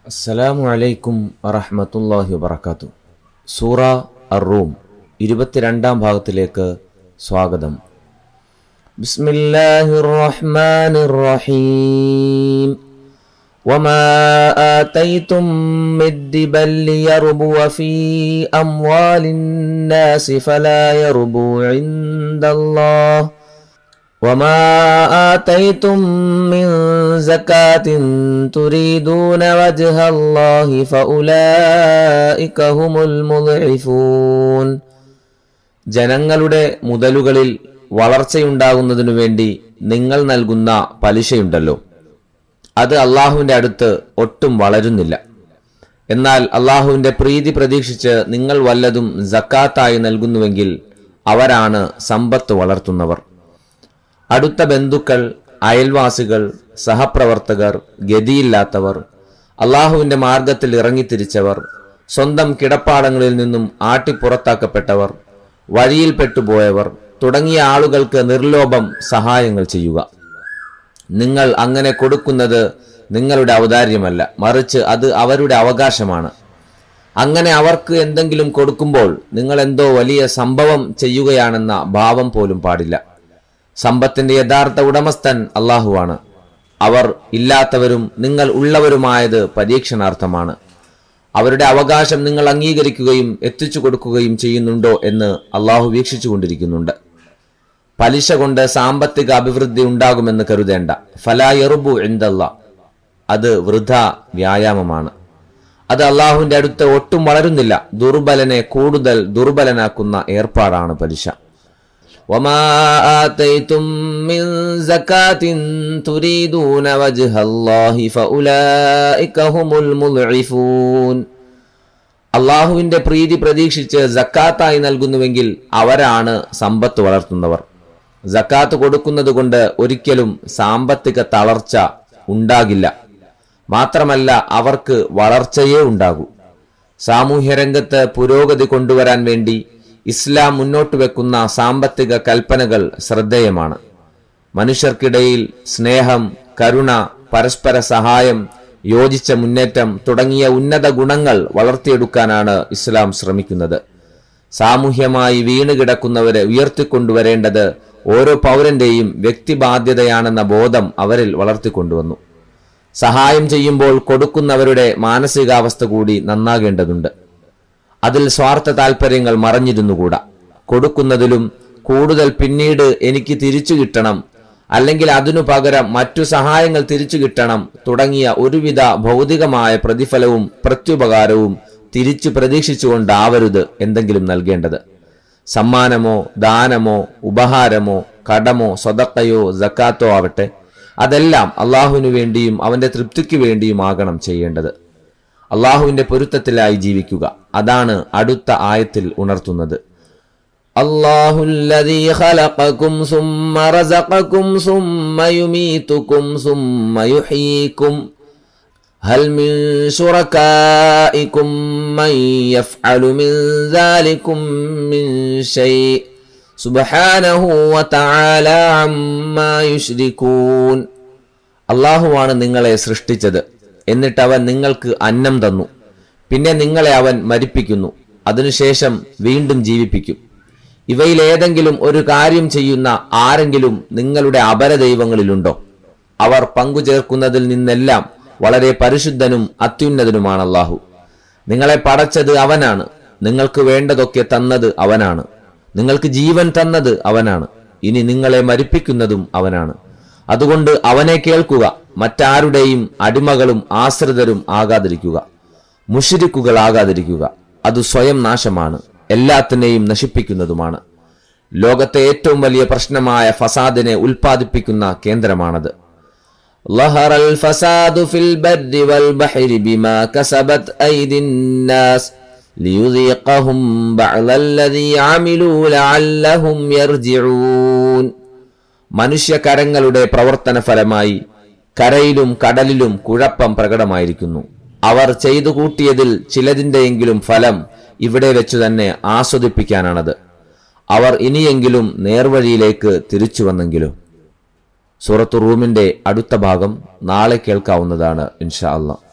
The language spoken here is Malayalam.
അസ്സലാമു അലൈക്കും വറഹ്മത്തുള്ളാഹി വബറകാതുഹു സൂറ അർ-റൂം ഇരുപത്തിരണ്ടാം ഭാഗത്തിലേക്ക് സ്വാഗതം ബിസ്മില്ലാഹിർ റഹ്മാനിർ റഹീം وما آتيتم من ربا ليربو في أموال الناس فلا يربو عند الله وما آتيتم من زكاة تريدون وجه الله فأولئك هم المضعفون ജനങ്ങളുടെ മുതലുകളിൽ വളർച്ചയുണ്ടാകുന്നതിനു വേണ്ടി നിങ്ങൾ നൽകുന്ന പലിശയുണ്ടല്ലോ അത് അള്ളാഹുവിൻ്റെ അടുത്ത് ഒട്ടും വളരുന്നില്ല എന്നാൽ അള്ളാഹുവിൻ്റെ പ്രീതി പ്രതീക്ഷിച്ച് നിങ്ങൾ വല്ലതും ജക്കാത്തായി നൽകുന്നുവെങ്കിൽ അവരാണ് സമ്പത്ത് വളർത്തുന്നവർ അടുത്ത ബന്ധുക്കൾ അയൽവാസികൾ സഹപ്രവർത്തകർ ഗതിയില്ലാത്തവർ അള്ളാഹുവിൻ്റെ മാർഗത്തിൽ ഇറങ്ങിത്തിരിച്ചവർ സ്വന്തം കിടപ്പാടങ്ങളിൽ നിന്നും ആട്ടിപ്പുറത്താക്കപ്പെട്ടവർ വഴിയിൽപ്പെട്ടുപോയവർ തുടങ്ങിയ ആളുകൾക്ക് നിർലോഭം സഹായങ്ങൾ ചെയ്യുക നിങ്ങൾ അങ്ങനെ കൊടുക്കുന്നത് നിങ്ങളുടെ ഔദാര്യമല്ല മറിച്ച് അത് അവരുടെ അവകാശമാണ് അങ്ങനെ അവർക്ക് എന്തെങ്കിലും കൊടുക്കുമ്പോൾ നിങ്ങൾ എന്തോ വലിയ സംഭവം ചെയ്യുകയാണെന്ന ഭാവം പോലും പാടില്ല സമ്പത്തിന്റെ യഥാർത്ഥ ഉടമസ്ഥൻ അള്ളാഹുവാണ് അവർ ഇല്ലാത്തവരും നിങ്ങൾ ഉള്ളവരുമായത് പരീക്ഷണാർത്ഥമാണ് അവരുടെ അവകാശം നിങ്ങൾ അംഗീകരിക്കുകയും എത്തിച്ചു കൊടുക്കുകയും ചെയ്യുന്നുണ്ടോ എന്ന് അള്ളാഹു വീക്ഷിച്ചു കൊണ്ടിരിക്കുന്നുണ്ട് പലിശ കൊണ്ട് സാമ്പത്തിക അഭിവൃദ്ധി ഉണ്ടാകുമെന്ന് കരുതേണ്ട ഫലായറുബു എന്തല്ല അത് വൃഥ വ്യായാമമാണ് അത് അള്ളാഹുവിന്റെ അടുത്ത് ഒട്ടും വളരുന്നില്ല ദുർബലനെ കൂടുതൽ ദുർബലനാക്കുന്ന ഏർപ്പാടാണ് പലിശ وما آتيتم من زكاة تريدون وجه الله فأولئك هم المضعفون അള്ളാഹുവിന്റെ പ്രീതി പ്രതീക്ഷിച്ച് ജക്കാത്തായി നൽകുന്നുവെങ്കിൽ അവരാണ് സമ്പത്ത് വളർത്തുന്നവർ ജക്കാത്ത് കൊടുക്കുന്നത് കൊണ്ട് ഒരിക്കലും സാമ്പത്തിക തളർച്ച ഉണ്ടാകില്ല മാത്രമല്ല അവർക്ക് വളർച്ചയേ ഉണ്ടാകൂ സാമൂഹ്യരംഗത്ത് പുരോഗതി കൊണ്ടുവരാൻ വേണ്ടി ഇസ്ലാം മുന്നോട്ട് വെക്കുന്ന സാമ്പത്തിക കൽപ്പനകൾ ശ്രദ്ധേയമാണ് മനുഷ്യർക്കിടയിൽ സ്നേഹം കരുണ പരസ്പര സഹായം യോജിച്ച മുന്നേറ്റം തുടങ്ങിയ ഉന്നത ഗുണങ്ങൾ വളർത്തിയെടുക്കാനാണ് ഇസ്ലാം ശ്രമിക്കുന്നത് സാമൂഹ്യമായി വീണുകിടക്കുന്നവരെ ഉയർത്തിക്കൊണ്ടുവരേണ്ടത് ഓരോ പൗരന്റെയും വ്യക്തിബാധ്യതയാണെന്ന ബോധം അവരിൽ വളർത്തിക്കൊണ്ടുവന്നു സഹായം ചെയ്യുമ്പോൾ കൊടുക്കുന്നവരുടെ മാനസികാവസ്ഥ കൂടി നന്നാകേണ്ടതുണ്ട് അതിൽ സ്വാർത്ഥ താല്പര്യങ്ങൾ മറഞ്ഞിരുന്നുകൂടാ കൊടുക്കുന്നതിലും കൂടുതൽ പിന്നീട് എനിക്ക് തിരിച്ചു കിട്ടണം അല്ലെങ്കിൽ അതിനു പകരം മറ്റു സഹായങ്ങൾ തിരിച്ചു കിട്ടണം തുടങ്ങിയ ഒരുവിധ ഭൗതികമായ പ്രതിഫലവും പ്രത്യുപകാരവും തിരിച്ചു പ്രതീക്ഷിച്ചുകൊണ്ടാവരുത് എന്തെങ്കിലും നൽകേണ്ടത് സമ്മാനമോ ദാനമോ ഉപഹാരമോ കടമോ സ്വതക്കയോ ജക്കാത്തോ ആവട്ടെ അതെല്ലാം അള്ളാഹുവിനു വേണ്ടിയും അവന്റെ തൃപ്തിക്ക് വേണ്ടിയും ആകണം ചെയ്യേണ്ടത് അള്ളാഹുവിന്റെ പൊരുത്തത്തിലായി ജീവിക്കുക അതാണ് അടുത്ത ആയത്തിൽ ഉണർത്തുന്നത് الله الذي خلقكم ثم رزقكم ثم يميتكم ثم يحييكم هل من شركائكم من يفعل من ذلكم من شيء سبحانه وتعالى عما يشركون അള്ളാഹുവാണ് നിങ്ങളെ സൃഷ്ടിച്ചത് എന്നിട്ട് അവൻ നിങ്ങൾക്ക് അന്നം തന്നു പിന്നെ നിങ്ങളെ അവൻ മരിപ്പിക്കുന്നു അതിനുശേഷം വീണ്ടും ജീവിപ്പിക്കും ഇവയിൽ ഏതെങ്കിലും ഒരു കാര്യം ചെയ്യുന്ന ആരെങ്കിലും നിങ്ങളുടെ അപരദൈവങ്ങളിലുണ്ടോ അവർ പങ്കുചേർക്കുന്നതിൽ നിന്നെല്ലാം വളരെ പരിശുദ്ധനും അത്യുന്നതനുമാണ് അള്ളാഹു നിങ്ങളെ പടച്ചത് അവനാണ് നിങ്ങൾക്ക് വേണ്ടതൊക്കെ തന്നത് അവനാണ് നിങ്ങൾക്ക് ജീവൻ തന്നത് അവനാണ് ഇനി നിങ്ങളെ മരിപ്പിക്കുന്നതും അവനാണ് അതുകൊണ്ട് അവനെ കേൾക്കുക മറ്റാരുടെയും അടിമകളും ആശ്രിതരും ആകാതിരിക്കുക മുഷിരിക്കുകളാകാതിരിക്കുക അത് സ്വയം നാശമാണ് എല്ലാത്തിനെയും നശിപ്പിക്കുന്നതുമാണ് ലോകത്തെ ഏറ്റവും വലിയ പ്രശ്നമായ ഫസാദിനെ ഉൽപ്പാദിപ്പിക്കുന്ന കേന്ദ്രമാണത് ظهر الفساد في البر والبحر بما كسبت أيدي الناس ليذيقهم بعض الذي عملوا لعلهم يرجعون മനുഷ്യകരങ്ങളുടെ പ്രവർത്തന ഫലമായി കരയിലും കടലിലും കുഴപ്പം പ്രകടമായിരിക്കുന്നു അവർ ചെയ്തു കൂട്ടിയതിൽ ചിലതിൻ്റെയെങ്കിലും ഫലം ഇവിടെ വെച്ചു തന്നെ ആസ്വദിപ്പിക്കാനാണത് അവർ ഇനിയെങ്കിലും നേർവഴിയിലേക്ക് തിരിച്ചു വന്നെങ്കിലും സൂറത്തു റൂമിന്റെ അടുത്ത ഭാഗം നാളെ കേൾക്കാവുന്നതാണ് ഇൻഷാ അള്ളാഹ്